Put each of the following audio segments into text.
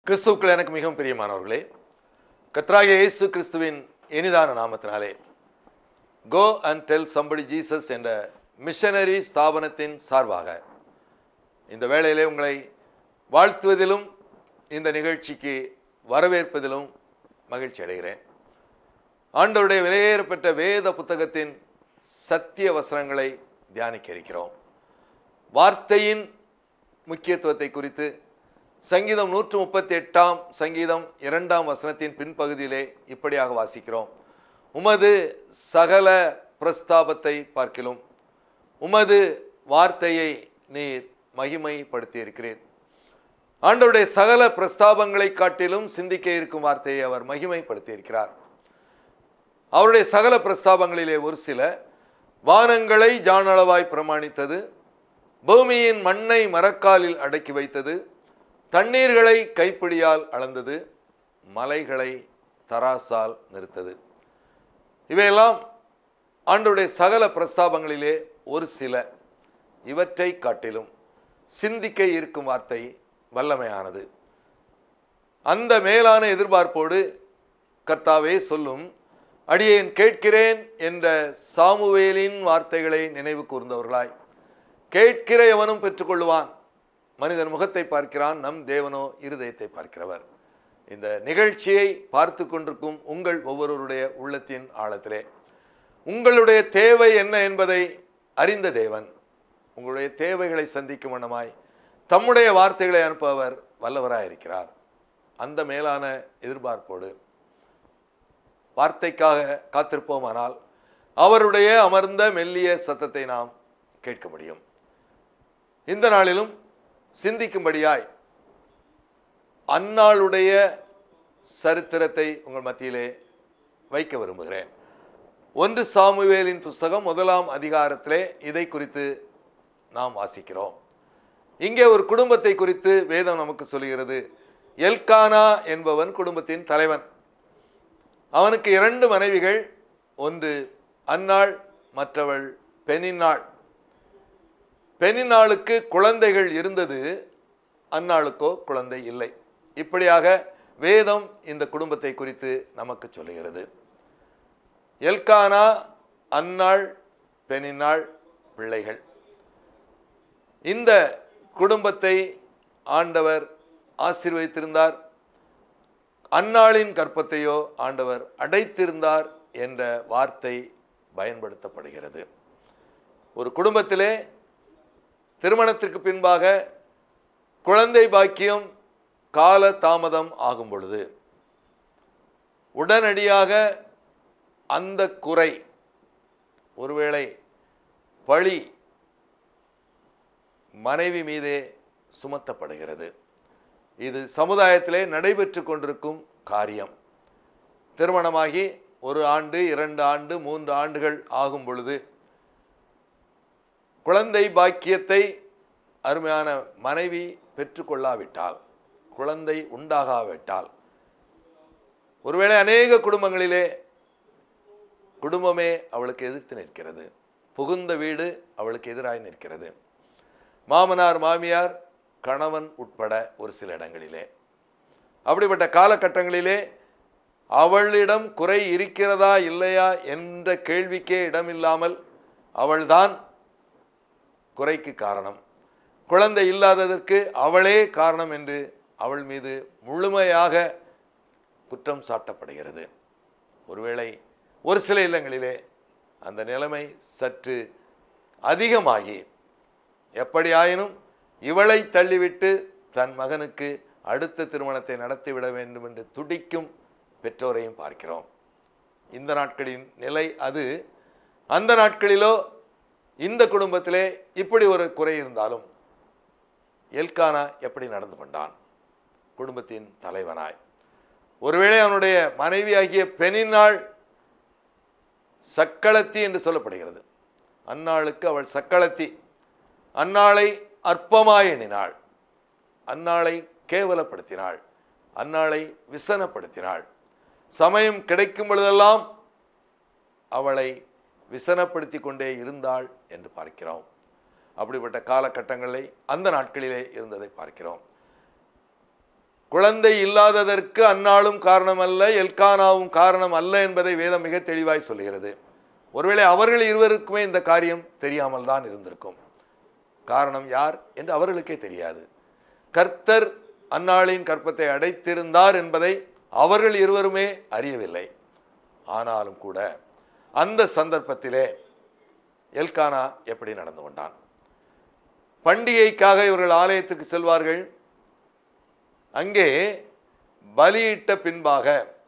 கிறிஸ்துவுக்குள் எனக்கு மிகவும் பிரியமானவர்களே கத்ராய இயேசு கிறிஸ்துவின் இனிதான நாமத்தினாலே go and tell somebody Jesus என்ற மிஷனரி ஸ்தாபனத்தின் சார்பாக இந்த வேளையிலே உங்களை வாழ்த்துவதிலும் இந்த நிகழ்ச்சிக்கு வரவேற்பதிலும் மகிழ்ச்சி அடைகிறேன் ஆண்டவருடைய விலையேறப்பட்ட வேத புத்தகத்தின் சத்திய வசனங்களை தியானிக்க இருக்கிறோம் வார்த்தையின் முக்கியத்துவத்தை குறித்து சங்கீதம் நூற்று முப்பத்தி எட்டாம் சங்கீதம் இரண்டாம் வசனத்தின் பின்பகுதியிலே இப்படியாக வாசிக்கிறோம் உமது சகல பிரஸ்தாபத்தை பார்க்கிலும் உமது வார்த்தையை நீர் மகிமைப்படுத்தி இருக்கிறீர் ஆண்டவருடைய சகல பிரஸ்தாபங்களை காட்டிலும் சிந்திக்க இருக்கும் வார்த்தையை அவர் மகிமைப்படுத்தி இருக்கிறார் அவருடைய சகல பிரஸ்தாபங்களிலே ஒரு சில வானங்களை ஜானளவாய் பிரமாணித்தது பூமியின் மண்ணை மரக்காலில் அடக்கி வைத்தது தண்ணீர்களை கைப்பிடியால் அளந்தது மலைகளை தராசால் நிறுத்தது இவையெல்லாம் ஆண்டுடைய சகல பிரஸ்தாபங்களிலே ஒரு சில இவற்றை காட்டிலும் சிந்திக்க இருக்கும் வார்த்தை வல்லமையானது அந்த மேலான எதிர்பார்ப்போடு கர்த்தாவே சொல்லும் அடியேன் கேட்கிறேன் என்ற சாமுவேலின் வார்த்தைகளை நினைவு கூர்ந்தவர்களாய் கேட்கிற எவனும் பெற்றுக்கொள்வான் மனிதன் முகத்தை பார்க்கிறான் நம் தேவனோ இருதயத்தை பார்க்கிறவர் இந்த நிகழ்ச்சியை பார்த்து கொண்டிருக்கும் உங்கள் ஒவ்வொருவருடைய உள்ளத்தின் ஆழத்திலே உங்களுடைய தேவை என்ன என்பதை அறிந்த தேவன் உங்களுடைய தேவைகளை சந்திக்கும் வண்ணமாய் தம்முடைய வார்த்தைகளை அனுப்பவர் வல்லவராய் இருக்கிறார் அந்த மேலான எதிர்பார்ப்போடு வார்த்தைக்காக காத்திருப்போமானால் அவருடைய அமர்ந்த மெல்லிய சத்தத்தை நாம் கேட்க முடியும் இந்த நாளிலும் சிந்திக்கும்படியாய் அந்நாளுடைய சரித்திரத்தை உங்கள் மத்தியிலே வைக்க விரும்புகிறேன் ஒன்று சாமுவேலின் புஸ்தகம் முதலாம் அதிகாரத்திலே இதை குறித்து நாம் வாசிக்கிறோம் இங்கே ஒரு குடும்பத்தை குறித்து வேதம் நமக்கு சொல்கிறது எல்கானா என்பவன் குடும்பத்தின் தலைவன் அவனுக்கு இரண்டு மனைவிகள் ஒன்று அன்னாள் மற்றவள் பெனின்னாள் பெண்ணினாளுக்கு குழந்தைகள் இருந்தது அந்நாளுக்கோ குழந்தை இல்லை இப்படியாக வேதம் இந்த குடும்பத்தை குறித்து நமக்கு சொல்லுகிறது எல்கானா அன்னாள் பெண்ணினாள் பிள்ளைகள் இந்த குடும்பத்தை ஆண்டவர் ஆசீர்வதித்திருந்தார் அன்னாளின் கற்பத்தையோ ஆண்டவர் அடைத்திருந்தார் என்ற வார்த்தை பயன்படுத்தப்படுகிறது ஒரு குடும்பத்திலே திருமணத்திற்கு பின்பாக குழந்தை பாக்கியம் கால தாமதம் ஆகும் பொழுது உடனடியாக அந்த குறை ஒருவேளை பழி மனைவி மீதே சுமத்தப்படுகிறது இது சமுதாயத்திலே நடைபெற்று கொண்டிருக்கும் காரியம் திருமணமாகி ஒரு ஆண்டு இரண்டு ஆண்டு மூன்று ஆண்டுகள் ஆகும் பொழுது குழந்தை பாக்கியத்தை அருமையான மனைவி பெற்றுக்கொள்ளாவிட்டால் குழந்தை உண்டாகாவிட்டால் ஒருவேளை அநேக குடும்பங்களிலே குடும்பமே அவளுக்கு எதிர்த்து நிற்கிறது புகுந்த வீடு அவளுக்கு எதிராய் நிற்கிறது மாமனார் மாமியார் கணவன் உட்பட ஒரு சில இடங்களிலே அப்படிப்பட்ட காலகட்டங்களிலே அவளிடம் குறை இருக்கிறதா இல்லையா என்ற கேள்விக்கே இடமில்லாமல் அவள்தான் குறைக்கு காரணம் குழந்தை இல்லாததற்கு அவளே காரணம் என்று அவள் மீது முழுமையாக குற்றம் சாட்டப்படுகிறது ஒருவேளை ஒரு சில இல்லங்களிலே அந்த நிலைமை சற்று அதிகமாகி எப்படியாயினும் இவளை தள்ளிவிட்டு தன் மகனுக்கு அடுத்த திருமணத்தை நடத்திவிட வேண்டும் என்று துடிக்கும் பெற்றோரையும் பார்க்கிறோம் இந்த நாட்களின் நிலை அது அந்த நாட்களிலோ இந்த குடும்பத்திலே இப்படி ஒரு குறை இருந்தாலும் எல்கானா எப்படி நடந்து கொண்டான் குடும்பத்தின் தலைவனாய் ஒருவேளை அவனுடைய மனைவியாகிய பெண்ணினாள் சக்களத்தி என்று சொல்லப்படுகிறது அன்னாளுக்கு அவள் சக்களத்தி அன்னாளை அற்பமாய் எண்ணினாள் அன்னாளை கேவலப்படுத்தினாள் அன்னாளை விசனப்படுத்தினாள் சமயம் கிடைக்கும் பொழுதெல்லாம் அவளை விசனப்படுத்தி கொண்டே இருந்தாள் என்று பார்க்கிறோம் அப்படிப்பட்ட காலகட்டங்களை அந்த நாட்களிலே இருந்ததை பார்க்கிறோம் குழந்தை இல்லாததற்கு அன்னாலும் காரணம் அல்ல எல்கானாவும் காரணம் அல்ல என்பதை வேதம் மிக தெளிவாய் சொல்கிறது ஒருவேளை அவர்கள் இருவருக்குமே இந்த காரியம் தெரியாமல் தான் இருந்திருக்கும் காரணம் யார் என்று அவர்களுக்கே தெரியாது கர்த்தர் அன்னாளின் கற்பத்தை அடைத்திருந்தார் என்பதை அவர்கள் இருவருமே அறியவில்லை ஆனாலும் கூட அந்த சந்தர்ப்பத்திலே எல்கானா எப்படி நடந்து கொண்டான் பண்டிகைக்காக இவர்கள் ஆலயத்துக்கு செல்வார்கள் அங்கே பலியிட்ட பின்பாக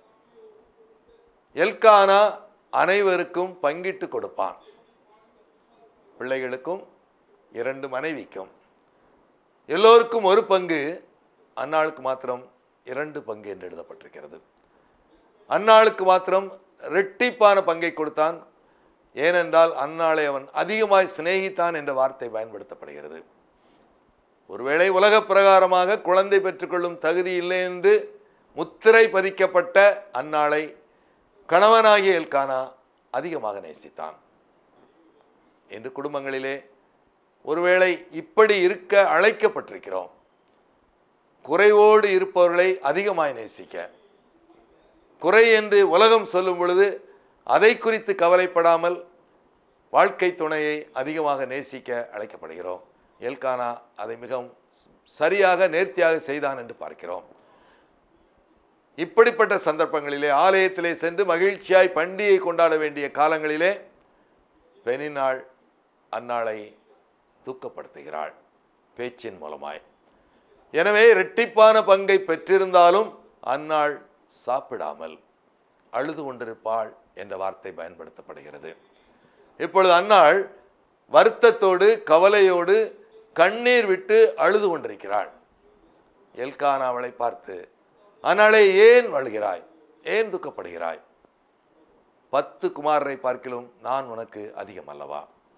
எல்கானா அனைவருக்கும் பங்கிட்டு கொடுப்பான் பிள்ளைகளுக்கும் இரண்டு மனைவிக்கும் எல்லோருக்கும் ஒரு பங்கு அன்னாளுக்கு மாத்திரம் இரண்டு பங்கு என்று எழுதப்பட்டிருக்கிறது அன்னாளுக்கு மாத்திரம் ரெட்டிப்பான பங்கை கொடுத்தான் ஏனென்றால் அன்னாளை அவன் அதிகமாய் சிநேகித்தான் என்ற வார்த்தை பயன்படுத்தப்படுகிறது ஒருவேளை உலக பிரகாரமாக குழந்தை பெற்றுக்கொள்ளும் தகுதி இல்லை என்று முத்திரை பதிக்கப்பட்ட அன்னாளை கணவனாகிய எல்கானா அதிகமாக நேசித்தான் என்று குடும்பங்களிலே ஒருவேளை இப்படி இருக்க அழைக்கப்பட்டிருக்கிறோம் குறைவோடு இருப்பவர்களை அதிகமாய் நேசிக்க குறை என்று உலகம் சொல்லும் பொழுது அதை குறித்து கவலைப்படாமல் வாழ்க்கை துணையை அதிகமாக நேசிக்க அழைக்கப்படுகிறோம் எல்கானா அதை மிகவும் சரியாக நேர்த்தியாக செய்தான் என்று பார்க்கிறோம் இப்படிப்பட்ட சந்தர்ப்பங்களிலே ஆலயத்திலே சென்று மகிழ்ச்சியாய் பண்டிகை கொண்டாட வேண்டிய காலங்களிலே பெனினாள் அன்னாளை துக்கப்படுத்துகிறாள் பேச்சின் மூலமாய் எனவே இரட்டிப்பான பங்கை பெற்றிருந்தாலும் அன்னாள் சாப்பிடாமல் அழுது கொண்டிருப்பாள் என்ற வார்த்தை பயன்படுத்தப்படுகிறது இப்பொழுது அன்னாள் வருத்தத்தோடு கவலையோடு கண்ணீர் விட்டு அழுது கொண்டிருக்கிறாள் எல்கானா அவளை பார்த்து அன்னாளை ஏன் அழுகிறாய் ஏன் துக்கப்படுகிறாய் பத்து குமாரரை பார்க்கிலும் நான் உனக்கு அதிகம் அல்லவா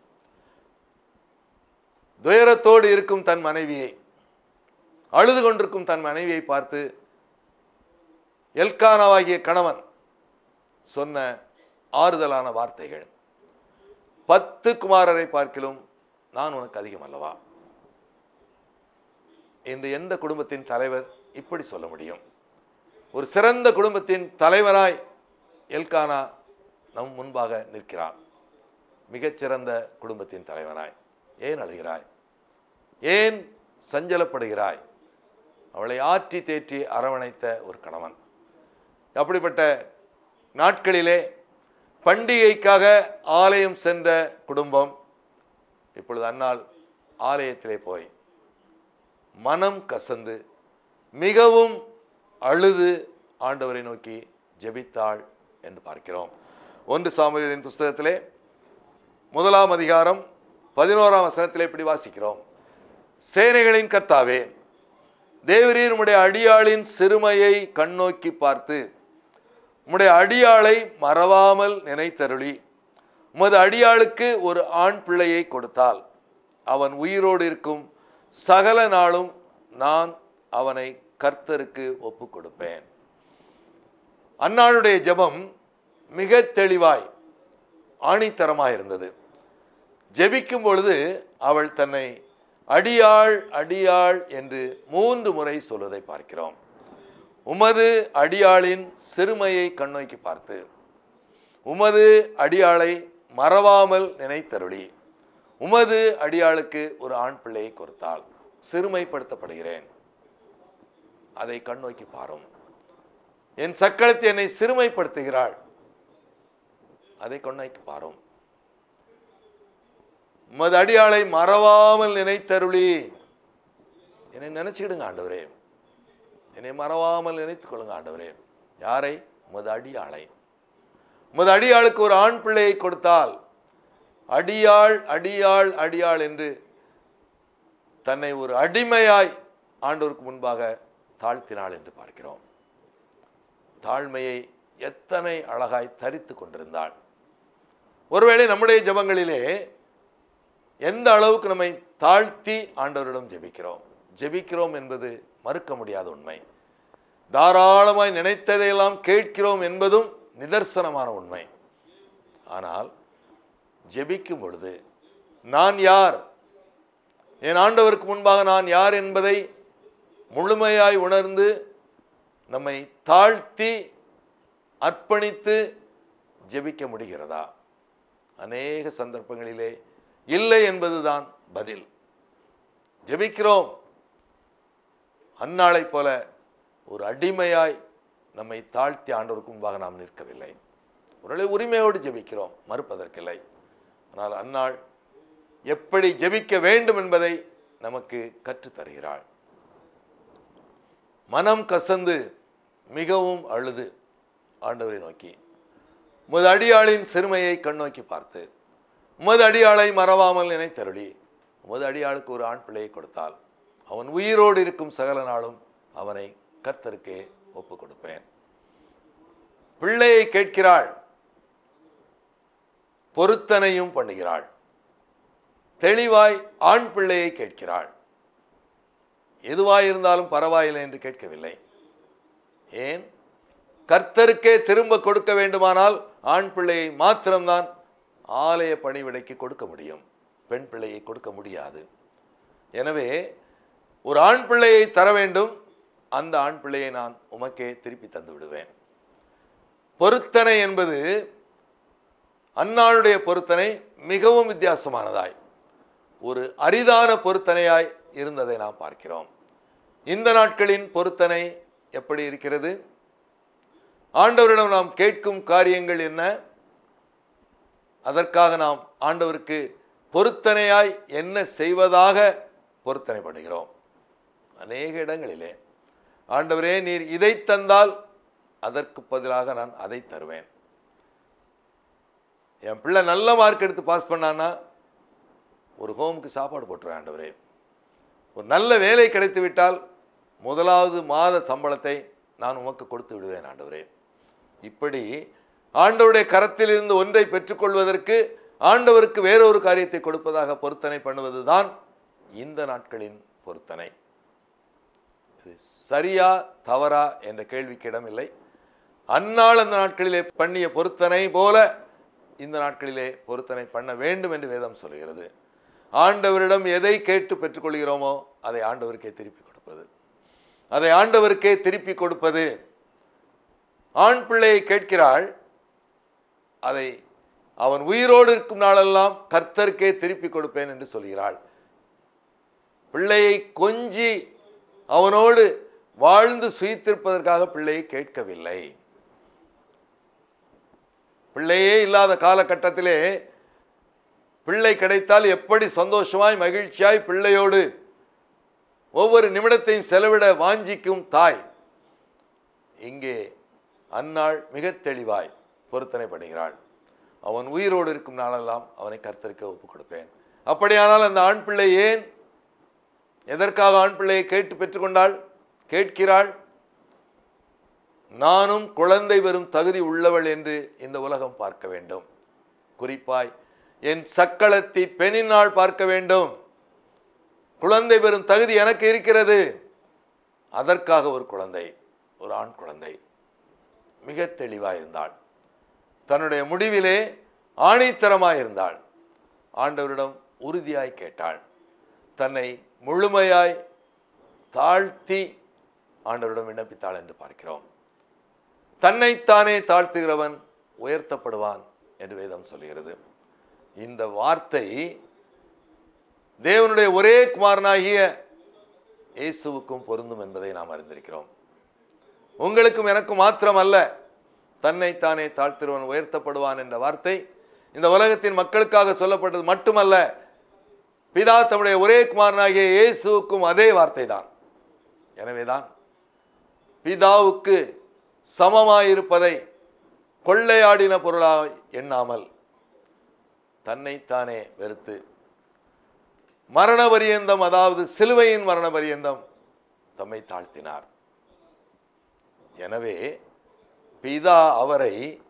துயரத்தோடு இருக்கும் தன் மனைவியை அழுது கொண்டிருக்கும் தன் மனைவியை பார்த்து எல்கானாவாகிய கணவன் சொன்ன ஆறுதலான வார்த்தைகள் பத்து குமாரரை பார்க்கிலும் நான் உனக்கு அதிகம் அல்லவா என்று எந்த குடும்பத்தின் தலைவர் இப்படி சொல்ல முடியும் ஒரு சிறந்த குடும்பத்தின் தலைவராய் எல்கானா நம் முன்பாக நிற்கிறான் மிகச்சிறந்த குடும்பத்தின் தலைவனாய் ஏன் அழுகிறாய் ஏன் சஞ்சலப்படுகிறாய் அவளை ஆற்றி தேற்றி அரவணைத்த ஒரு கணவன் அப்படிப்பட்ட நாட்களிலே பண்டிகைக்காக ஆலயம் சென்ற குடும்பம் இப்பொழுது அன்னால் ஆலயத்திலே போய் மனம் கசந்து மிகவும் அழுது ஆண்டவரை நோக்கி ஜெபித்தாள் என்று பார்க்கிறோம் ஒன்று சாமுவேலின் புஸ்தகத்திலே முதலாம் அதிகாரம் பதினோராம் வசனத்திலே இப்படி வாசிக்கிறோம் சேனைகளின் கர்த்தாவே தேவரீர் உம்முடைய அடியாளின் சிறுமையை கண்ணோக்கி பார்த்து உம்முடைய அடியாளை மறவாமல் நினைத்தருளி உமது அடியாளுக்கு ஒரு ஆண் பிள்ளையை கொடுத்தால் அவன் உயிரோடு இருக்கும் சகல நாளும் நான் அவனை கர்த்தருக்கு ஒப்பு கொடுப்பேன் அன்னாளுடைய ஜெபம் மிக தெளிவாய் ஆணித்தரமாய் இருந்தது ஜெபிக்கும் பொழுது அவள் தன்னை அடியாள் அடியாள் என்று மூன்று முறை சொல்வதை பார்க்கிறோம் உமது அடியாளின் சிறுமையை கண்ணோக்கி பார்த்து உமது அடியாளை மறவாமல் நினைத்தருளி உமது அடியாளுக்கு ஒரு ஆண் பிள்ளையை கொடுத்தாள் சிறுமைப்படுத்தப்படுகிறேன் அதை கண்ணோக்கி பாரும் என் சக்களத்தை என்னை சிறுமைப்படுத்துகிறாள் அதை கண்ணோக்கி பாரும் உமது அடியாளை மறவாமல் நினைத்தருளி என்னை நினைச்சுக்கிடுங்க ஆண்டவரே என்னை மறவாமல் நினைத்துக் கொள்ளுங்க ஆண்டவரே யாரை உமது அடியாளை உமது அடியாளுக்கு ஒரு ஆண் பிள்ளையை கொடுத்தால் அடியாள் அடியாள் அடியாள் என்று தன்னை ஒரு அடிமையாய் ஆண்டோருக்கு முன்பாக தாழ்த்தினாள் என்று பார்க்கிறோம் தாழ்மையை எத்தனை அழகாய் தரித்து கொண்டிருந்தாள் ஒருவேளை நம்முடைய ஜெபங்களிலே எந்த அளவுக்கு நம்மை தாழ்த்தி ஆண்டவரிடம் ஜெபிக்கிறோம் ஜெபிக்கிறோம் என்பது மறுக்க முடியாத உண்மை தாராளமாய் நினைத்ததையெல்லாம் கேட்கிறோம் என்பதும் நிதர்சனமான உண்மை ஆனால் ஜெபிக்கும் பொழுது நான் யார் என் ஆண்டவருக்கு முன்பாக நான் யார் என்பதை முழுமையாய் உணர்ந்து நம்மை தாழ்த்தி அர்ப்பணித்து ஜெபிக்க முடிகிறதா அநேக சந்தர்ப்பங்களிலே இல்லை என்பதுதான் பதில் ஜெபிக்கிறோம் அந்நாளைப் போல ஒரு அடிமையாய் நம்மை தாழ்த்தி ஆண்டவருக்கு முன்பாக நாம் நிற்கவில்லை ஒரு உரிமையோடு ஜெபிக்கிறோம் மறுப்பதற்கில்லை ஆனால் அந்நாள் எப்படி ஜெபிக்க வேண்டும் என்பதை நமக்கு கற்றுத் தருகிறாள் மனம் கசந்து மிகவும் அழுது ஆண்டவரை நோக்கி உமது அடியாளின் சிறுமையை கண்ணோக்கி பார்த்து உமது அடியாளை மறவாமல் நினைத்தருளி உமது அடியாளுக்கு ஒரு ஆண் பிள்ளையை கொடுத்தால் அவன் உயிரோடு இருக்கும் சகல நாளும் அவனை கர்த்தருக்கே ஒப்பு கொடுப்பேன் பிள்ளையை கேட்கிறாள் பொருத்தனையும் பண்ணுகிறாள் தெளிவாய் ஆண் பிள்ளையை கேட்கிறாள் எதுவாய் இருந்தாலும் பரவாயில்லை என்று கேட்கவில்லை ஏன் கர்த்தருக்கே திரும்ப கொடுக்க வேண்டுமானால் ஆண் பிள்ளையை மாத்திரம்தான் ஆலய பணிவிடைக்கு கொடுக்க முடியும் பெண் பிள்ளையை கொடுக்க முடியாது எனவே ஒரு ஆண் பிள்ளையை தர வேண்டும் அந்த ஆண் பிள்ளையை நான் உமக்கே திருப்பி தந்து விடுவேன் பொருத்தனை என்பது அந்நாளுடைய பொருத்தனை மிகவும் வித்தியாசமானதாய் ஒரு அரிதான பொருத்தனையாய் இருந்ததை நாம் பார்க்கிறோம் இந்த நாட்களின் பொருத்தனை எப்படி இருக்கிறது ஆண்டவரிடம் நாம் கேட்கும் காரியங்கள் என்ன அதற்காக நாம் ஆண்டவருக்கு பொருத்தனையாய் என்ன செய்வதாக பொருத்தனை பண்ணுகிறோம் அநேக இடங்களிலே ஆண்டவரே நீர் இதை தந்தால் அதற்கு பதிலாக நான் அதை தருவேன் என் பிள்ளை நல்ல மார்க் எடுத்து பாஸ் பண்ணான்னா ஒரு ஹோமுக்கு சாப்பாடு போட்டுருவேன் ஆண்டவரே ஒரு நல்ல வேலை கிடைத்து விட்டால் முதலாவது மாத சம்பளத்தை நான் உமக்கு கொடுத்து விடுவேன் ஆண்டவரே இப்படி ஆண்டவருடைய கரத்திலிருந்து ஒன்றை பெற்றுக்கொள்வதற்கு ஆண்டவருக்கு வேறொரு காரியத்தை கொடுப்பதாக பொருத்தனை பண்ணுவதுதான் இந்த நாட்களின் பொருத்தனை இது சரியா தவறா என்ற கேள்விக்கு இடமில்லை அந்நாள் அந்த நாட்களிலே பண்ணிய பொருத்தனை போல இந்த நாட்களிலே பொருத்தனை பண்ண வேண்டும் என்று வேதம் சொல்கிறது ஆண்டவரிடம் எதை கேட்டு பெற்றுக்கொள்கிறோமோ அதை ஆண்டவருக்கே திருப்பி கொடுப்பது அதை ஆண்டவருக்கே திருப்பி கொடுப்பது ஆண் பிள்ளையை கேட்கிறாள் அதை அவன் உயிரோடு இருக்கும் நாளெல்லாம் கர்த்தருக்கே திருப்பி கொடுப்பேன் என்று சொல்கிறாள் பிள்ளையை கொஞ்சி அவனோடு வாழ்ந்து சுயித்திருப்பதற்காக பிள்ளையை கேட்கவில்லை பிள்ளையே இல்லாத காலகட்டத்திலே பிள்ளை கிடைத்தால் எப்படி சந்தோஷமாய் மகிழ்ச்சியாய் பிள்ளையோடு ஒவ்வொரு நிமிடத்தையும் செலவிட வாஞ்சிக்கும் தாய் இங்கே அந்நாள் மிக தெளிவாய் பொருத்தனை பண்ணுகிறாள் அவன் உயிரோடு இருக்கும் நாளெல்லாம் அவனை கர்த்தருக்கு ஒப்புக் கொடுப்பேன் அப்படியானால் அந்த ஆண் பிள்ளை ஏன் எதற்காக ஆண் பிள்ளையை கேட்டு பெற்றுக்கொண்டாள் கேட்கிறாள் நானும் குழந்தை வரும் தகுதி உள்ளவள் என்று இந்த உலகம் பார்க்க வேண்டும் குறிப்பாய் என் சக்களத்தி பெண்ணினால் பார்க்க வேண்டும் குழந்தை பெறும் தகுதி எனக்கு இருக்கிறது அதற்காக ஒரு குழந்தை ஒரு ஆண் குழந்தை மிக தெளிவாயிருந்தாள் தன்னுடைய முடிவிலே ஆணித்தரமாயிருந்தாள் ஆண்டவரிடம் உறுதியாய் கேட்டாள் தன்னை முழுமையாய் தாழ்த்தி ஆண்டவரிடம் விண்ணப்பித்தாள் என்று பார்க்கிறோம் தன்னைத்தானே தாழ்த்துகிறவன் உயர்த்தப்படுவான் என்று வேதம் சொல்கிறது இந்த வார்த்தை தேவனுடைய ஒரே குமாரனாகிய இயேசுவுக்கும் பொருந்தும் என்பதை நாம் அறிந்திருக்கிறோம் உங்களுக்கும் எனக்கும் மாத்திரம் அல்ல தன்னைத்தானே தாழ்த்துகிறவன் உயர்த்தப்படுவான் என்ற வார்த்தை இந்த உலகத்தின் மக்களுக்காக சொல்லப்பட்டது மட்டுமல்ல பிதா தம்முடைய ஒரே குமாரனாகிய இயேசுவுக்கும் அதே வார்த்தை தான் எனவேதான் பிதாவுக்கு சமமாயிருப்பதை கொள்ளையாடின பொருளாய் எண்ணாமல் தன்னைத்தானே வெறுத்து மரண பரியந்தம் அதாவது சிலுவையின் மரண பரியந்தம் தம்மை தாழ்த்தினார் எனவே பிதா அவரை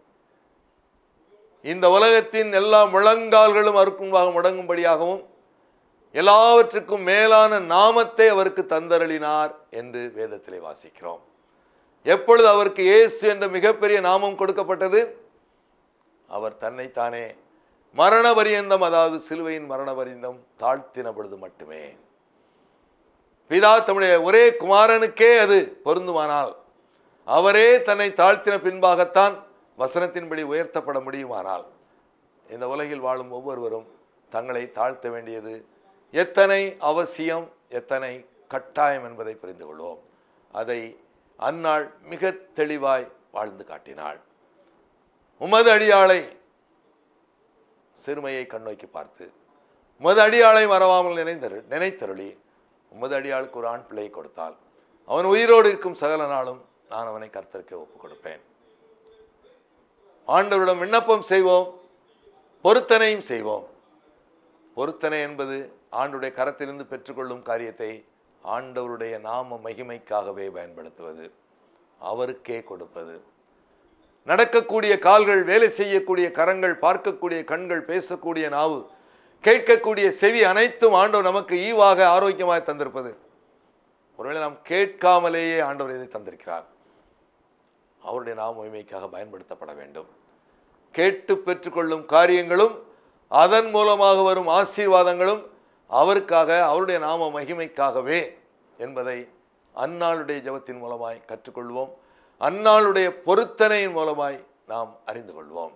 இந்த உலகத்தின் எல்லா முழங்கால்களும் அறுக்கும்பாக முடங்கும்படியாகவும் எல்லாவற்றுக்கும் மேலான நாமத்தை அவருக்கு தந்தரளினார் என்று வேதத்திலே வாசிக்கிறோம் எப்பொழுது அவருக்கு இயேசு என்ற மிகப்பெரிய நாமம் கொடுக்கப்பட்டது அவர் தன்னைத்தானே மரண பரியந்தம் அதாவது சிலுவையின் மரண பரியந்தம் தாழ்த்தின பொழுது மட்டுமே பிதா தம்முடைய ஒரே குமாரனுக்கே அது பொருந்துமானால் அவரே தன்னை தாழ்த்தின பின்பாகத்தான் வசனத்தின்படி உயர்த்தப்பட முடியுமானால் இந்த உலகில் வாழும் ஒவ்வொருவரும் தங்களை தாழ்த்த வேண்டியது எத்தனை அவசியம் எத்தனை கட்டாயம் என்பதை புரிந்து கொள்வோம் அதை அந்நாள் மிக தெளிவாய் வாழ்ந்து காட்டினாள் உமது அடியாளை சிறுமையை கண்ணோக்கி பார்த்து உமது அடியாளை மறவாமல் நினைந்தரு நினைத்தருளி உமது அடியாளுக்கு ஒரு ஆண் பிள்ளையை கொடுத்தால் அவன் உயிரோடு இருக்கும் சகல நாளும் நான் அவனை கர்த்தருக்கு ஒப்புக் கொடுப்பேன் ஆண்டவரிடம் விண்ணப்பம் செய்வோம் பொருத்தனையும் செய்வோம் பொருத்தனை என்பது ஆண்டுடைய கரத்திலிருந்து பெற்றுக்கொள்ளும் காரியத்தை ஆண்டவருடைய நாம மகிமைக்காகவே பயன்படுத்துவது அவருக்கே கொடுப்பது நடக்கக்கூடிய கால்கள் வேலை செய்யக்கூடிய கரங்கள் பார்க்கக்கூடிய கண்கள் பேசக்கூடிய நாவு கேட்கக்கூடிய செவி அனைத்தும் ஆண்டவர் நமக்கு ஈவாக ஆரோக்கியமாக தந்திருப்பது ஒருவேளை நாம் கேட்காமலேயே ஆண்டவர் இதை தந்திருக்கிறார் அவருடைய நாம மகிமைக்காக பயன்படுத்தப்பட வேண்டும் கேட்டு பெற்றுக்கொள்ளும் காரியங்களும் அதன் மூலமாக வரும் ஆசீர்வாதங்களும் அவருக்காக அவருடைய நாம மகிமைக்காகவே என்பதை அந்நாளுடைய ஜெபத்தின் மூலமாய் கற்றுக்கொள்வோம் அந்நாளுடைய பொருத்தனையின் மூலமாய் நாம் அறிந்து கொள்வோம்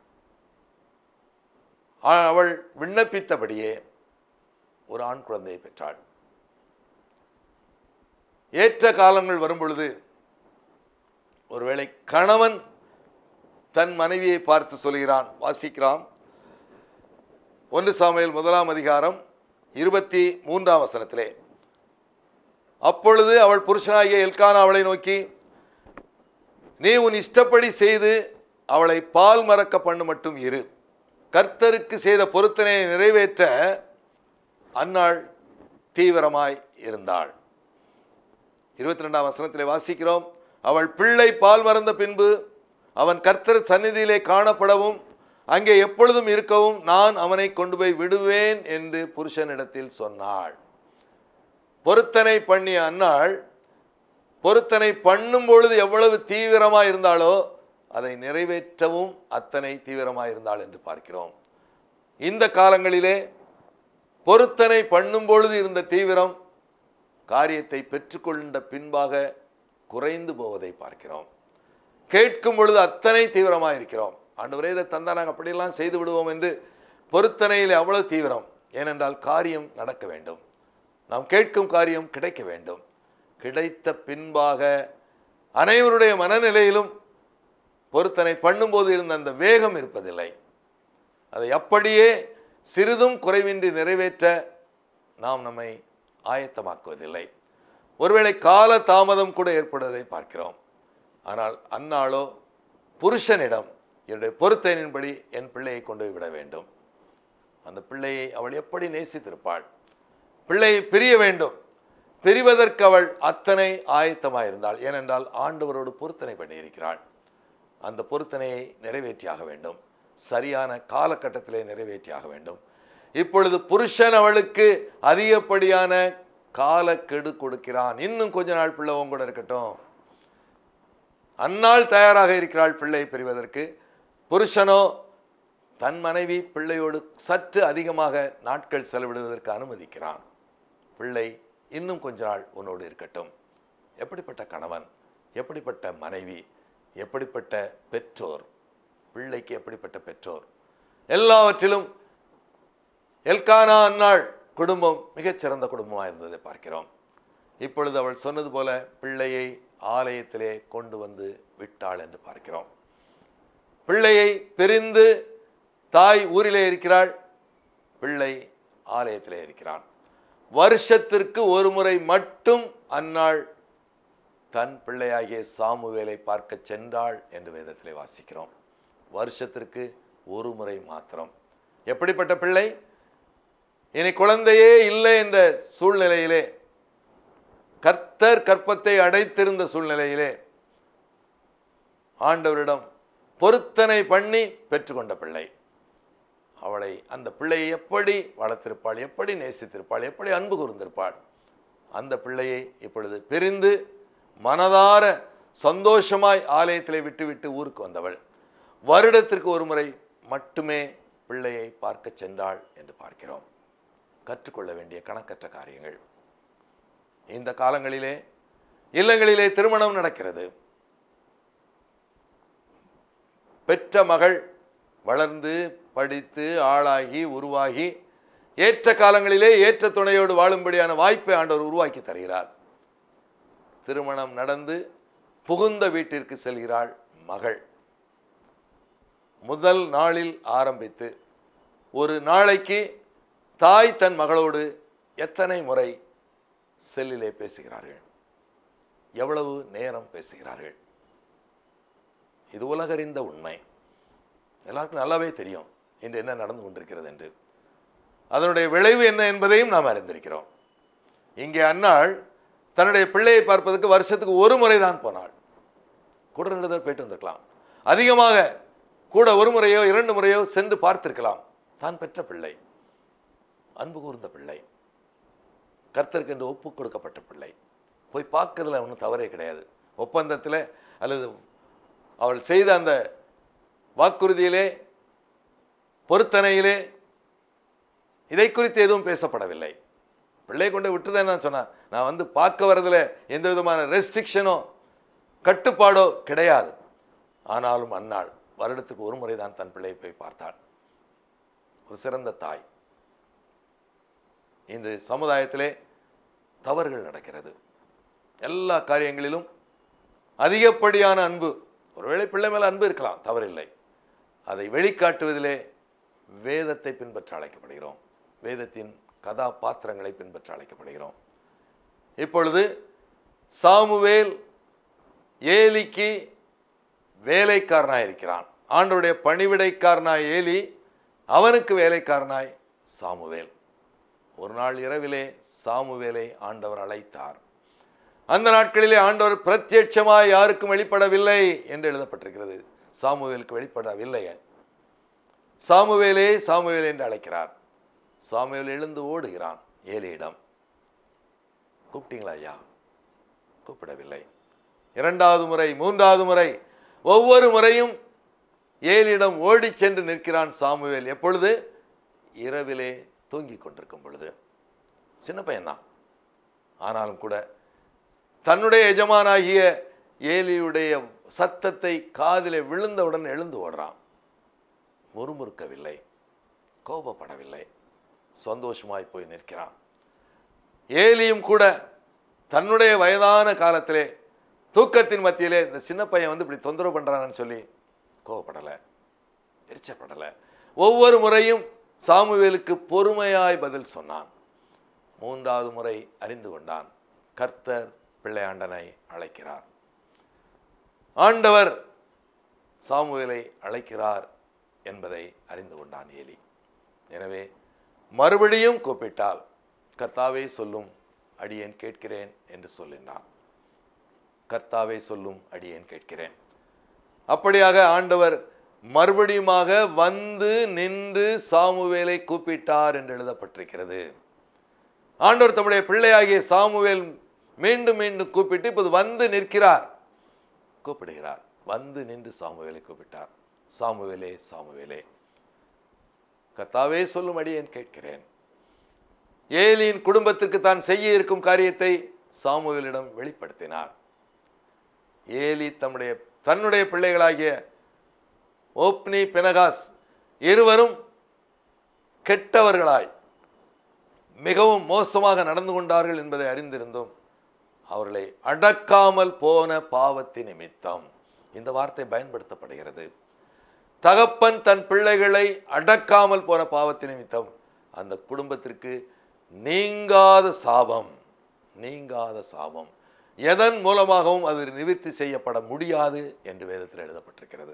ஆ- அவள் விண்ணப்பித்தபடியே ஒரு ஆண் குழந்தையை பெற்றாள் ஏற்ற காலங்கள் வரும் பொழுது ஒருவேளை கணவன் தன் மனைவியை பார்த்து சொல்கிறான் வாசிக்கிறான் ஒன்று சாமுவேல் முதலாம் அதிகாரம் இருபத்தி மூன்றாம் வசனத்திலே அப்பொழுது அவள் புருஷனாகிய எல்கானா அவளை நோக்கி நீ உன் இஷ்டப்படி செய்து அவளை பால் மறக்க பண்ணு மட்டும் இரு கர்த்தருக்கு செய்த பொருத்தனையை நிறைவேற்ற அன்னாள் தீவிரமாய் இருந்தாள் இருபத்தி ரெண்டாம் வசனத்திலே வாசிக்கிறோம் அவள் பிள்ளை பால் மறந்த பின்பு அவன் கர்த்தர் சந்நிதியிலே காணப்படவும் அங்கே எப்பொழுதும் இருக்கவும் நான் அவனை கொண்டு போய் விடுவேன் என்று புருஷனிடத்தில் சொன்னாள் பொருத்தனை பண்ணிய அன்னாள் பொருத்தனை பண்ணும் பொழுது எவ்வளவு தீவிரமாக இருந்தாலோ அதை நிறைவேற்றவும் அத்தனை தீவிரமாக இருந்தாள் என்று பார்க்கிறோம் இந்த காலங்களிலே பொருத்தனை பண்ணும் பொழுது இருந்த தீவிரம் காரியத்தை பெற்றுக்கொண்ட பின்பாக குறைந்து போவதை பார்க்கிறோம் கேட்கும் பொழுது அத்தனை தீவிரமாக இருக்கிறோம் ஆண்டவரே இதை தந்தா நாங்கள் அப்படியெல்லாம் செய்து விடுவோம் என்று பொருத்தனையில் அவ்வளவு தீவிரம் ஏனென்றால் காரியம் நடக்க வேண்டும் நாம் கேட்கும் காரியம் கிடைக்க வேண்டும் கிடைத்த பின்பாக அனைவருடைய மனநிலையிலும் பொருத்தனை பண்ணும்போது இருந்த அந்த வேகம் இருப்பதில்லை அதை அப்படியே சிறிதும் குறைவின்றி நிறைவேற்ற நாம் நம்மை ஆயத்தமாக்குவதில்லை ஒருவேளை கால தாமதம் கூட ஏற்படுவதை பார்க்கிறோம் ஆனால் அந்நாளோ புருஷனிடம் என்னுடைய பொருத்தனின்படி என் பிள்ளையை கொண்டு போய் விட வேண்டும் அந்த பிள்ளையை அவள் எப்படி நேசித்திருப்பாள் பிள்ளையை பிரிய வேண்டும் பிரிவதற்கு அவள் அத்தனை ஆயத்தமாயிருந்தாள் ஏனென்றால் ஆண்டவரோடு பொருத்தனை பண்ணியிருக்கிறாள் அந்த பொருத்தனையை நிறைவேற்றியாக வேண்டும் சரியான காலகட்டத்திலே நிறைவேற்றியாக வேண்டும் இப்பொழுது புருஷன் அவளுக்கு அதிகப்படியான காலக்கெடு கொடுக்கிறான் இன்னும் கொஞ்ச நாள் பிள்ளை உன் கூட இருக்கட்டும் அந்நாள் தயாராக இருக்கிறாள் பிள்ளை பெறுவதற்கு புருஷனோ தன் மனைவி பிள்ளையோடு சற்று அதிகமாக நாட்கள் செலவிடுவதற்கு அனுமதிக்கிறான் பிள்ளை இன்னும் கொஞ்ச நாள் உன்னோடு இருக்கட்டும் எப்படிப்பட்ட கணவன் எப்படிப்பட்ட மனைவி எப்படிப்பட்ட பெற்றோர் பிள்ளைக்கு எப்படிப்பட்ட பெற்றோர் எல்லாவற்றிலும் எல்கானா அன்னாள் குடும்பம் மிகச்சிறந்த குடும்பமாக இருந்ததை பார்க்கிறோம் இப்பொழுது அவள் சொன்னது போல பிள்ளையை ஆலயத்திலே கொண்டு வந்து விட்டாள் என்று பார்க்கிறோம் பிள்ளையை பிரிந்து தாய் ஊரிலே இருக்கிறாள் பிள்ளை ஆலயத்திலே இருக்கிறான் வருஷத்திற்கு ஒரு முறை மட்டும் அந்நாள் தன் பிள்ளையாகிய சாமுவேலை பார்க்க சென்றாள் என்று வேதத்திலே வாசிக்கிறோம் வருஷத்திற்கு ஒரு முறை மாத்திரம் எப்படிப்பட்ட பிள்ளை இனி குழந்தையே இல்லை என்ற சூழ்நிலையிலே கர்த்தர் கற்பத்தை அடைத்திருந்த சூழ்நிலையிலே ஆண்டவரிடம் பொருத்தனை பண்ணி பெற்றுக்கொண்ட பிள்ளை அவளை அந்த பிள்ளையை எப்படி வளர்த்திருப்பாள் எப்படி நேசித்திருப்பாள் எப்படி அன்பு கூர்ந்திருப்பாள் அந்த பிள்ளையை இப்பொழுது பிரிந்து மனதார சந்தோஷமாய் ஆலயத்திலே விட்டுவிட்டு ஊருக்கு வந்தவள் வருடத்திற்கு ஒரு முறை மட்டுமே பிள்ளையை பார்க்க சென்றாள் என்று பார்க்கிறோம் கற்றுக்கொள்ள வேண்டிய கணக்கற்ற காரியங்கள் இந்த காலங்களிலே இல்லங்களிலே திருமணம் நடக்கிறது பெற்ற மகள் வளர்ந்து படித்து ஆளாகி உருவாகி ஏற்ற காலங்களிலே ஏற்ற துணையோடு வாழும்படியான வாய்ப்பை ஆண்டவர் உருவாக்கி தருகிறார் திருமணம் நடந்து புகுந்த வீட்டிற்கு செல்கிறாள் மகள் முதல் நாளில் ஆரம்பித்து ஒரு நாளைக்கு தாய் தன் மகளோடு எத்தனை முறை செல்லிலே பேசுகிறார்கள் எவ்வளவு நேரம் பேசுகிறார்கள் இது உலகறிந்த உண்மை எல்லாருக்கும் நல்லாவே தெரியும் இன்று என்ன நடந்து கொண்டிருக்கிறது என்று அதனுடைய விளைவு என்ன என்பதையும் நாம் அறிந்திருக்கிறோம் இங்கே அன்னாள் தன்னுடைய பிள்ளையை பார்ப்பதற்கு வருஷத்துக்கு ஒரு முறை தான் போனாள் கூட ரெண்டு தடவை போயிட்டு வந்திருக்கலாம் அதிகமாக கூட ஒரு முறையோ இரண்டு முறையோ சென்று பார்த்திருக்கலாம் தான் பெற்ற பிள்ளை அன்பு கூர்ந்த பிள்ளை கர்த்தருக்கு என்று ஒப்பு கொடுக்கப்பட்ட பிள்ளை போய் பார்க்கறதுல ஒன்றும் தவறே கிடையாது ஒப்பந்தத்தில் அல்லது அவள் செய்த அந்த வாக்குறுதியிலே பொருத்தனையிலே இதை குறித்து எதுவும் பேசப்படவில்லை பிள்ளை கொண்டு விட்டுதான் நான் சொன்னேன் நான் வந்து பார்க்க வரதுல எந்த விதமான ரெஸ்ட்ரிக்ஷனோ கட்டுப்பாடோ கிடையாது ஆனாலும் அந்நாள் வருடத்துக்கு ஒரு முறை தான் தன் பிள்ளையை போய் பார்த்தாள் ஒரு சிறந்த தாய் இந்த சமுதாயத்திலே தவறுகள் நடக்கிறது எல்லா காரியங்களிலும் அதிகப்படியான அன்பு ஒருவேளை பிள்ளை மேல அன்பு இருக்கலாம் தவறில்லை அதை வெளிக்காட்டுவதிலே வேதத்தை பின்பற்ற அழைக்கப்படுகிறோம் வேதத்தின் கதாபாத்திரங்களை பின்பற்ற அழைக்கப்படுகிறோம் இப்பொழுது சாமுவேல் ஏலிக்கு வேலைக்காரனாய் இருக்கிறான் ஆண்டவருடைய பணிவிடைக்காரனாய் ஏலி அவனுக்கு வேலைக்காரனாய் சாமுவேல் ஒரு நாள் இரவிலே சாமுவேலை ஆண்டவர் அழைத்தார் அந்த நாட்களிலே ஆண்டவர் பிரத்யட்சமாய் யாருக்கும் வெளிப்படவில்லை என்று எழுதப்பட்டிருக்கிறது சாமுவேலுக்கு வெளிப்படவில்லை சாமுவேலே சாமுவேல் என்று அழைக்கிறார் சாமுவேல் எழுந்து ஓடுகிறான் ஏலியிடம் கூப்பிட்டீங்களா ஐயா கூப்பிடவில்லை இரண்டாவது முறை மூன்றாவது முறை ஒவ்வொரு முறையும் ஏலியிடம் ஓடிச் சென்று நிற்கிறான் சாமுவேல் எப்பொழுது இரவிலே தூங்கிக் கொண்டிருக்கும் பொழுது சின்ன பையன்தான் ஆனாலும் கூட தன்னுடைய எஜமானாகிய ஏலியுடைய சத்தத்தை காதிலே விழுந்தவுடன் எழுந்து ஓடுறான் முறுமுறுக்கவில்லை கோபப்படவில்லை சந்தோஷமாய் போய் நிற்கிறான் ஏலியும் கூட தன்னுடைய வயதான காலத்திலே தூக்கத்தின் மத்தியிலே இந்த சின்ன பையன் வந்து இப்படி தொந்தரவு பண்றான்னு சொல்லி கோவப்படலை எரிச்சப்படலை ஒவ்வொரு முறையும் சாமுவேலுக்கு பொறுமையாய் பதில் சொன்னான் மூன்றாவது முறை அறிந்து கொண்டான் கர்த்தர் பிள்ளையாண்டனை அழைக்கிறார் ஆண்டவர் சாமுவேலை அழைக்கிறார் என்பதை அறிந்து கொண்டான் ஏலி எனவே மறுபடியும் கூப்பிட்டால் கர்த்தாவே சொல்லும் அடியேன் கேட்கிறேன் என்று சொல்லினான் கர்த்தாவே சொல்லும் அடியேன் கேட்கிறேன் அப்படியாக ஆண்டவர் மறுபடியுமாக வந்து நின்று சாமுவேலை கூப்பிட்டார் என்று எழுதப்பட்டிருக்கிறது ஆண்டவர் தம்முடைய பிள்ளையாகிய சாமுவேல் மீண்டும் மீண்டும் கூப்பிட்டு இப்போது வந்து நிற்கிறார் கூப்பிடுகிறார் வந்து நின்று சாமுவேலை கூப்பிட்டார் சாமுவேலே சாமுவேலே கர்த்தாவே சொல்லும்படி என் கேட்கிறேன் ஏலியின் குடும்பத்திற்கு தான் செய்ய இருக்கும் காரியத்தை சாமுவேலிடம் வெளிப்படுத்தினார் ஏலி தம்முடைய தன்னுடைய பிள்ளைகளாகிய ஓப்னி பெனகாஸ் இருவரும் கெட்டவர்களாய் மிகவும் மோசமாக நடந்து கொண்டார்கள் என்பதை அறிந்திருந்தோம் அவர்களை அடக்காமல் போன பாவத்தின் நிமித்தம் இந்த வார்த்தை பயன்படுத்தப்படுகிறது தகப்பன் தன் பிள்ளைகளை அடக்காமல் போன பாவத்தின் நிமித்தம் அந்த குடும்பத்திற்கு நீங்காத சாபம் நீங்காத சாபம் எதன் மூலமாகவும் அது நிவர்த்தி செய்யப்பட முடியாது என்று வேதத்தில் எழுதப்பட்டிருக்கிறது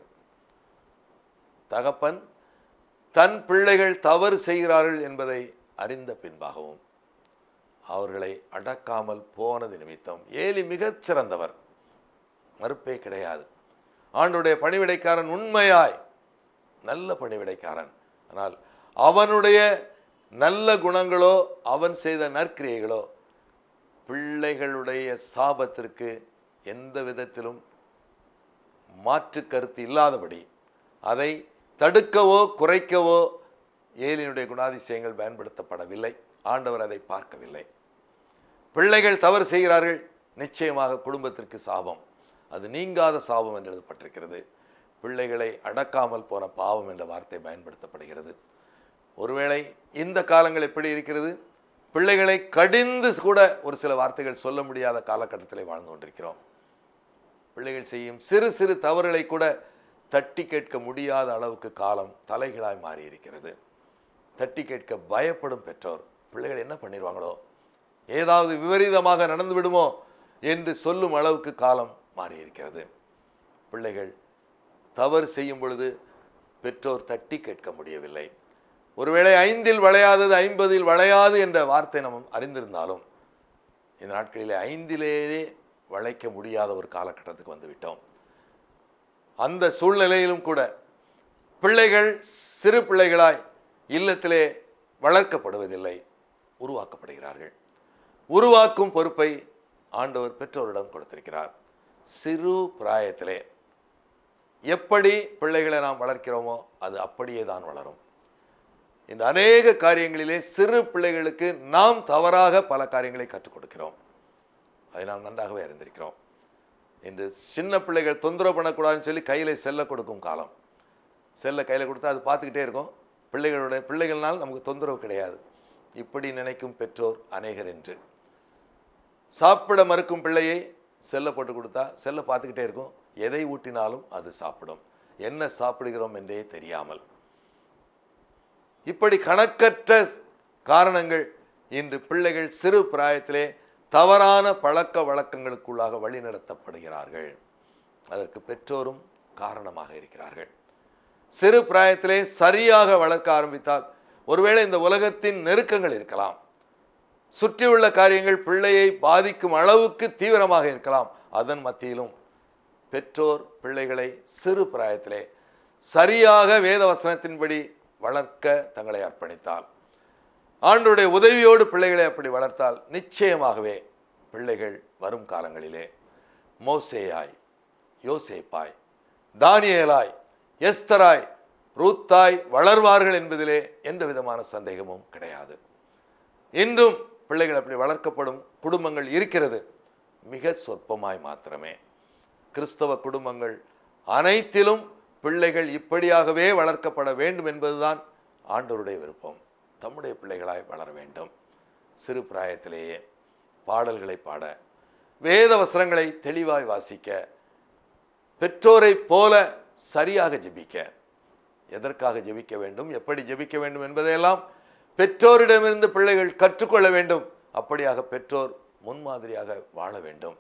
தகப்பன் தன் பிள்ளைகள் தவறு செய்கிறார்கள் என்பதை அறிந்த பின்பாகவும் அவர்களை அடக்காமல் போனது நிமித்தம் ஏலி மிகச் சிறந்தவர் மறுப்பே கிடையாது ஆண்டுடைய பணிவிடைக்காரன் உண்மையாய் நல்ல பணிவிடைக்காரன் ஆனால் அவனுடைய நல்ல குணங்களோ அவன் செய்த நற்கிரியைகளோ பிள்ளைகளுடைய சாபத்திற்கு எந்த விதத்திலும் மாற்று கருத்து இல்லாதபடி அதை தடுக்கவோ குறைக்கவோ ஏலினுடைய குணாதிசயங்கள் பயன்படுத்தப்படவில்லை ஆண்டவர் அதை பார்க்கவில்லை பிள்ளைகள் தவறு செய்கிறார்கள் நிச்சயமாக குடும்பத்திற்கு சாபம் அது நீங்காத சாபம் என்று எழுதப்பட்டிருக்கிறது பிள்ளைகளை அடக்காமல் போன பாவம் என்ற வார்த்தை பயன்படுத்தப்படுகிறது ஒருவேளை இந்த காலங்கள் எப்படி இருக்கிறது பிள்ளைகளை கடிந்து கூட ஒரு சில வார்த்தைகள் சொல்ல முடியாத காலகட்டத்தில் வாழ்ந்து கொண்டிருக்கிறோம் பிள்ளைகள் செய்யும் சிறு சிறு தவறுகளை கூட தட்டி கேட்க முடியாத அளவுக்கு காலம் தலைகளாய் மாறி இருக்கிறது தட்டி கேட்க பயப்படும் பெற்றோர் பிள்ளைகள் என்ன பண்ணிடுவாங்களோ ஏதாவது விபரீதமாக நடந்து விடுமோ என்று சொல்லும் அளவுக்கு காலம் மாறி இருக்கிறது பிள்ளைகள் தவறு செய்யும் பொழுது பெற்றோர் தட்டி கேட்க முடியவில்லை ஒருவேளை ஐந்தில் வளையாதது ஐம்பதில் வளையாது என்ற வார்த்தை நாம் அறிந்திருந்தாலும் இந்த நாட்களிலே ஐந்திலேயே வளைக்க முடியாத ஒரு காலகட்டத்துக்கு வந்து விட்டோம் அந்த சூழ்நிலையிலும் கூட பிள்ளைகள் சிறு பிள்ளைகளாய் இல்லத்திலே வளர்க்கப்படுவதில்லை உருவாக்கப்படுகிறார்கள் உருவாக்கும் பொறுப்பை ஆண்டவர் பெற்றோரிடம் கொடுத்திருக்கிறார் சிறு பிராயத்திலே எப்படி பிள்ளைகளை நாம் வளர்க்கிறோமோ அது அப்படியே தான் வளரும் இந்த அநேக காரியங்களிலே சிறு பிள்ளைகளுக்கு நாம் தவறாக பல காரியங்களை கற்றுக் கொடுக்கிறோம் அதை நாம் நன்றாகவே அறிந்திருக்கிறோம் இன்று சின்ன பிள்ளைகள் தொந்தரவு பண்ணக்கூடாதுன்னு சொல்லி கையில் செல்ல கொடுக்கும் காலம் செல்ல கையில் கொடுத்தா அது பார்த்துக்கிட்டே இருக்கும் பிள்ளைகளுடைய பிள்ளைகள்னால் நமக்கு தொந்தரவு கிடையாது இப்படி நினைக்கும் பெற்றோர் அநேகர் என்று சாப்பிட மறுக்கும் பிள்ளையை செல்ல போட்டு கொடுத்தா செல்ல பார்த்துக்கிட்டே இருக்கும் எதை ஊட்டினாலும் அது சாப்பிடும் என்ன சாப்பிடுகிறோம் என்றே தெரியாமல் இப்படி கணக்கற்ற காரணங்கள் இன்று பிள்ளைகள் சிறு பிராயத்திலே தவறான பழக்க வழக்கங்களுக்குள்ளாக வழிநடத்தப்படுகிறார்கள் அதற்கு பெற்றோரும் காரணமாக இருக்கிறார்கள் சிறு பிராயத்திலே சரியாக வளர்க்க ஆரம்பித்தால் ஒருவேளை இந்த உலகத்தின் நெருக்கங்கள் இருக்கலாம் சுற்றியுள்ள காரியங்கள் பிள்ளையை பாதிக்கும் அளவுக்கு தீவிரமாக இருக்கலாம் அதன் மத்தியிலும் பெற்றோர் பிள்ளைகளை சிறு பிராயத்திலே சரியாக வேத வசனத்தின்படி வளர்க்க தங்களை அர்ப்பணித்தால் ஆண்டுடைய உதவியோடு பிள்ளைகளை அப்படி வளர்த்தால் நிச்சயமாகவே பிள்ளைகள் வரும் காலங்களிலே மோசேயாய் யோசேப்பாய் தானியேலாய் எஸ்தராய் ரூத்தாய் வளர்வார்கள் என்பதிலே எந்த விதமான சந்தேகமும் கிடையாது இன்றும் பிள்ளைகள் அப்படி வளர்க்கப்படும் குடும்பங்கள் இருக்கிறது மிக சொற்பமாய் மாத்திரமே கிறிஸ்தவ குடும்பங்கள் அனைத்திலும் பிள்ளைகள் இப்படியாகவே வளர்க்கப்பட வேண்டும் என்பதுதான் ஆண்டவருடைய விருப்பம் தம்முடைய பிள்ளைகளாய் வளர வேண்டும் சிறு பிராயத்திலேயே பாடல்களை பாட வேத வசனங்களை தெளிவாய் வாசிக்க பெற்றோரைப் போல சரியாக ஜெபிக்க எதற்காக ஜெபிக்க வேண்டும் எப்படி ஜெபிக்க வேண்டும் என்பதையெல்லாம் பெற்றோரிடமிருந்து பிள்ளைகள் கற்றுக்கொள்ள வேண்டும் அப்படியாக பெற்றோர் முன்மாதிரியாக வாழ வேண்டும்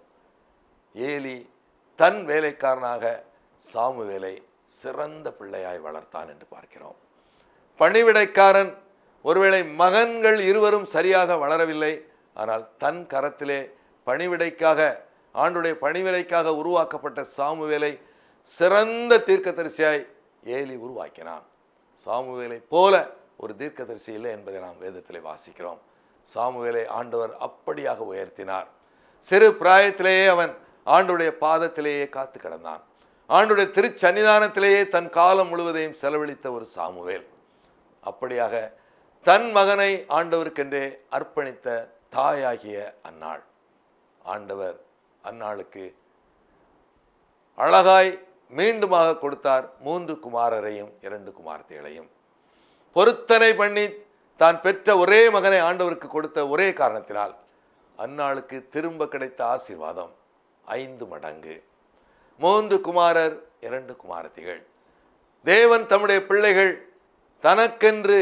ஏலி தன் வேலைக்காரனாக சாமுவேலை சிறந்த பிள்ளையாய் வளர்த்தான் என்று பார்க்கிறோம் பணிவிடைக்காரன் ஒருவேளை மகன்கள் இருவரும் சரியாக வளரவில்லை ஆனால் தன் கரத்திலே பணிவிடைக்காக ஆண்டுடைய பணிவிடைக்காக உருவாக்கப்பட்ட சாமுவேலை சிறந்த தீர்க்கதரிசியாய் ஏலி உருவாக்கினான் சாமுவேலை போல ஒரு தீர்க்கதரிசி இல்லை என்பதை நாம் வேதத்திலே வாசிக்கிறோம் சாமுவேலை ஆண்டவர் அப்படியாக உயர்த்தினார் சிறு பிராயத்திலேயே அவன் ஆண்டுடைய பாதத்திலேயே காத்து கிடந்தான் ஆண்டுடைய திருச்சன்னிதானத்திலேயே தன் காலம் முழுவதையும் செலவழித்த ஒரு சாமுவேல் அப்படியாக தன் மகனை ஆண்டவருக்கென்றே அர்ப்பணித்த தாயாகிய அன்னாள் ஆண்டவர் அன்னாளுக்கு அழகாய் மீண்டுமாக கொடுத்தார் மூன்று குமாரரையும் இரண்டு குமார்த்திகளையும் பொருத்தனை பண்ணி தான் பெற்ற ஒரே மகனை ஆண்டவருக்கு கொடுத்த ஒரே காரணத்தினால் அன்னாளுக்கு திரும்ப கிடைத்த ஆசீர்வாதம் ஐந்து மடங்கு மூன்று குமாரர் இரண்டு குமாரத்திகள் தேவன் தம்முடைய பிள்ளைகள் தனக்கென்று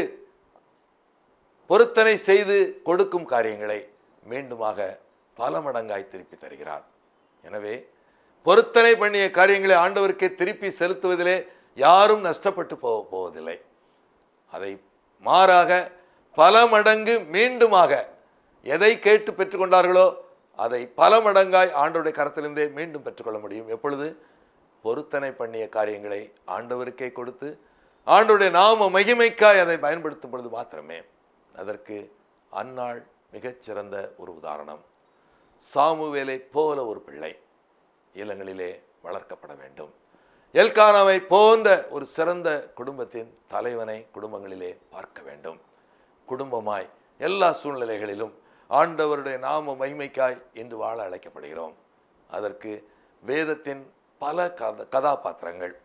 பொருத்தனை செய்து கொடுக்கும் காரியங்களை மீண்டுமாக பல மடங்காய் திருப்பி தருகிறார் எனவே பொருத்தனை பண்ணிய காரியங்களை ஆண்டவருக்கே திருப்பி செலுத்துவதிலே யாரும் நஷ்டப்பட்டு போ போவதில்லை அதை மாறாக பல மடங்கு மீண்டுமாக எதை கேட்டு பெற்றுக்கொண்டார்களோ அதை பல மடங்காய் ஆண்டவருடைய கரத்திலிருந்தே மீண்டும் பெற்றுக்கொள்ள முடியும் எப்பொழுது பொருத்தனை பண்ணிய காரியங்களை ஆண்டவருக்கே கொடுத்து ஆண்டவருடைய நாம மகிமைக்காய் அதை பயன்படுத்தும் பொழுது மாத்திரமே அதற்கு அந்நாள் மிகச்சிறந்த ஒரு உதாரணம் சாமுவேலை போல ஒரு பிள்ளை இல்லங்களிலே வளர்க்கப்பட வேண்டும் எல்கானாவை போன்ற ஒரு சிறந்த குடும்பத்தின் தலைவனை குடும்பங்களிலே பார்க்க வேண்டும் குடும்பமாய் எல்லா சூழ்நிலைகளிலும் ஆண்டவருடைய நாம மகிமைக்காய் இன்று வாழ அழைக்கப்படுகிறோம் அதற்கு வேதத்தின் பல கத கதாபாத்திரங்கள்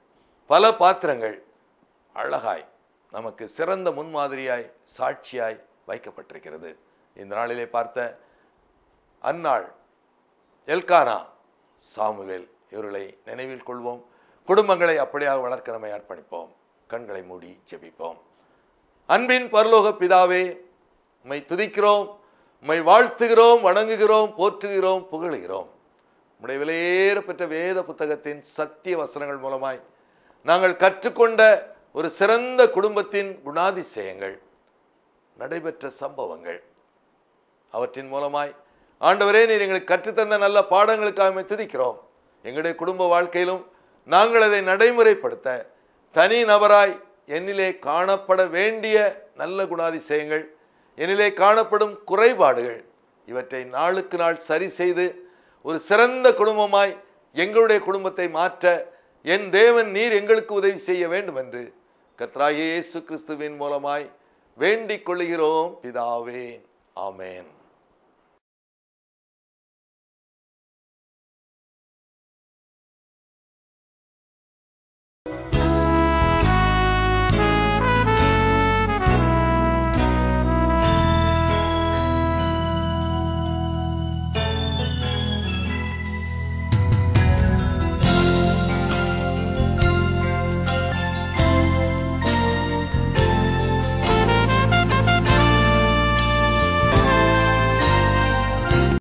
பல பாத்திரங்கள் அழகாய் நமக்கு சிறந்த முன்மாதிரியாய் சாட்சியாய் வைக்கப்பட்டிருக்கிறது இந்த நாளிலே பார்த்த அன்னாள் எல்கானா சாமுவேல் இவர்களை நினைவில் கொள்வோம் குடும்பங்களை அப்படியாக வளர்க்க நம்மை அர்ப்பணிப்போம் கண்களை மூடி ஜெபிப்போம் அன்பின் பரலோக பிதாவே உம்மை துதிக்கிறோம் உம்மை வாழ்த்துகிறோம் வணங்குகிறோம் போற்றுகிறோம் புகழுகிறோம் உம்முடைய விலையேற பெற்ற வேத புத்தகத்தின் சத்திய வசனங்கள் மூலமாய் நாங்கள் கற்றுக்கொண்ட ஒரு சிறந்த குடும்பத்தின் குணாதிசயங்கள் நடைபெற்ற சம்பவங்கள் அவற்றின் மூலமாய் ஆண்டவரே நீர் எங்களுக்கு கற்றுத்தந்த நல்ல பாடங்களுக்காக உம்மை துதிக்கிறோம் எங்களுடைய குடும்ப வாழ்க்கையிலும் நாங்கள் அதை நடைமுறைப்படுத்த தனி நபராய் என்னிலே காணப்பட வேண்டிய நல்ல குணாதிசயங்கள் என்னிலே காணப்படும் குறைபாடுகள் இவற்றை நாளுக்கு நாள் சரி செய்து ஒரு சிறந்த குடும்பமாய் எங்களுடைய குடும்பத்தை மாற்ற என் தேவன் நீர் எங்களுக்கு உதவி செய்ய வேண்டும் என்று கர்த்தராகிய இயேசு கிறிஸ்துவின் மூலமாய் வேண்டிக் கொள்கிறோம் பிதாவே ஆமென்